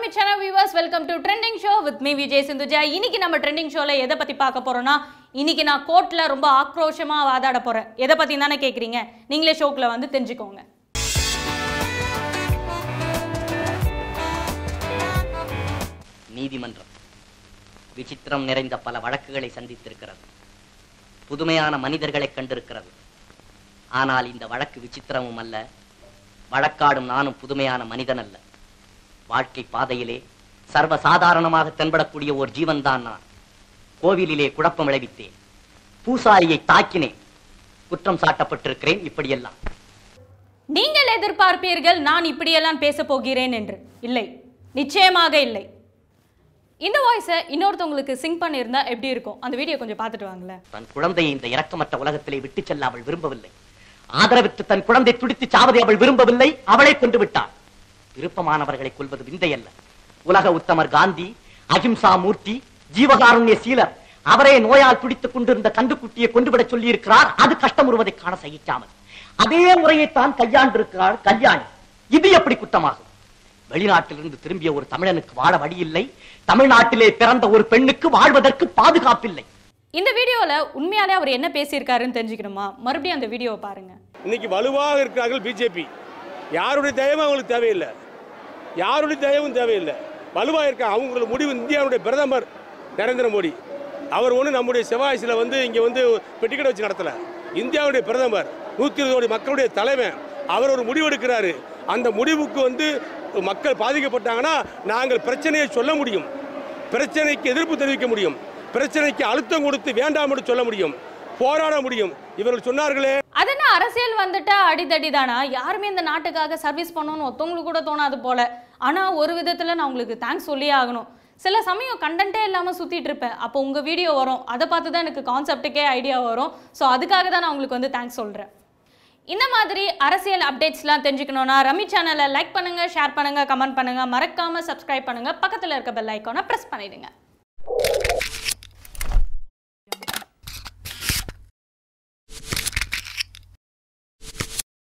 ரமி channel viewers welcome to trending show with me Vijay Sindhuja இன்னைக்கு நம்ம trending ஷோல எதை பத்தி பார்க்க போறோம்னா இன்னைக்கு நான் கோர்ட்ல ரொம்ப ஆக்ரோஷமா வாதாட போறேன் எதை பத்தி தானே கேக்குறீங்க நீங்களே ஷோக்குள்ள வந்து தெரிஞ்சுக்கோங்க நீதிமன்றம் விசித்திரம் நிறைந்த பல வழக்குகளை சந்தித்திருக்கிறது புதுமையான மனிதர்களை கண்டிருக்கிறது ஆனால் இந்த வழக்கு விசித்திரமும் அல்ல வழக்காடும் நானும் புதுமையான மனிதன் அல்ல வாழ்க்கை பாதையிலே சர்வ சாதாரணமாக தென்படக்கூடிய ஒரு ஜீவன்தான் நான் கோவிலிலே குழப்பம் விளைவித்தேன் பூசாரியை தாக்கினேன் குற்றம் சாட்டப்பட்டிருக்கிறேன் இப்படியெல்லாம் நீங்கள் எதிர்பார்ப்பீர்கள் நான் இப்படியெல்லாம் பேச போகிறேன் என்று இல்லை நிச்சயமாக இல்லை இந்த வாய்ஸை இன்னொருத்தவங்களுக்கு சிங் பண்ணியிருந்தா எப்படி இருக்கும் அந்த வீடியோ கொஞ்சம் பார்த்துட்டு வாங்களேன் தன் குழந்தையை இந்த இரக்கமற்ற உலகத்திலே விட்டுச் செல்ல அவள் விரும்பவில்லை ஆதரவிட்டு தன் குழந்தை துடித்து சாவதை அவள் விரும்பவில்லை அவளை கொண்டு விட்டாள் விருப்பமானவர்களை கொல்வது விந்தை அல்ல உலக உத்தமர் காந்தி அகிம்சா மூர்த்தி ஜீவகாருண்ய சீலர் அவரே நோயால் துடித்துக் கொண்டிருந்த கண்டுக்குட்டியை கொண்டுவிடச் சொல்லி இருக்கிறார் அது கஷ்டம் உருவதை காண சகிக்காமல் அதே முறையை தான் கையாண்டிருக்கிறாள் கல்யாணி இது எப்படி குற்றமாகும் வெளிநாட்டிலிருந்து திரும்பிய ஒரு தமிழனுக்கு வாழ வழி இல்லை தமிழ்நாட்டிலே பிறந்த ஒரு பெண்ணுக்கு வாழ்வதற்கு பாதுகாப்பில்லை இந்த வீடியோல உண்மையாலே அவர் என்ன பேசியிருக்காருன்னு தெரிஞ்சுக்கணுமா மறுபடியும் அந்த வீடியோவை பாருங்க இன்னைக்கு வலுவாக இருக்கிறார்கள் பிஜேபி யாருடைய தயவும் அவங்களுக்கு தேவையில்லை யாருடைய தயவும் தேவையில்லை வலுவாக இருக்காங்க அவங்களோட முடிவு இந்தியாவுடைய பிரதமர் நரேந்திர மோடி அவர் ஒன்று நம்முடைய செவ்வாய்சில் வந்து இங்கே வந்து பெட்டிக்கடை வச்சு நடத்தலை இந்தியாவுடைய பிரதமர் நூற்றி இருபது கோடி மக்களுடைய தலைவன் அவர் ஒரு முடிவு எடுக்கிறாரு அந்த முடிவுக்கு வந்து மக்கள் பாதிக்கப்பட்டாங்கன்னா நாங்கள் பிரச்சனையை சொல்ல முடியும் பிரச்சனைக்கு எதிர்ப்பு தெரிவிக்க முடியும் பிரச்சனைக்கு அழுத்தம் கொடுத்து வேண்டாம் என்று சொல்ல முடியும் போராட முடியும் இவர்கள் சொன்னார்களே அதென்ன அரசியல் வந்துட்டா அடிதடி தானா யாருமே இந்த நாட்டுக்காக சர்வீஸ் பண்ணணும்னு ஒருத்தவங்களுக்கு கூட தோணாது போல ஆனா ஒரு விதத்துல நான் உங்களுக்கு தேங்க்ஸ் சொல்லியே ஆகணும் சில சமயம் கண்டென்ட்டே இல்லாமல் சுற்றிட்டு இருப்பேன் அப்போ உங்கள் வீடியோ வரும் அதை பார்த்து தான் எனக்கு கான்செப்ட்டுக்கே ஐடியா வரும் ஸோ அதுக்காக தான் நான் உங்களுக்கு வந்து தேங்க்ஸ் சொல்கிறேன் இந்த மாதிரி அரசியல் அப்டேட்ஸ்லாம் தெரிஞ்சுக்கணும்னா ரமி சேனலை லைக் பண்ணுங்கள் ஷேர் பண்ணுங்கள் கமெண்ட் பண்ணுங்கள் மறக்காமல் சப்ஸ்கிரைப் பண்ணுங்கள் பக்கத்தில் இருக்க பெல் ஐக்கானை ப்ரெஸ் பண்ணிடுங்க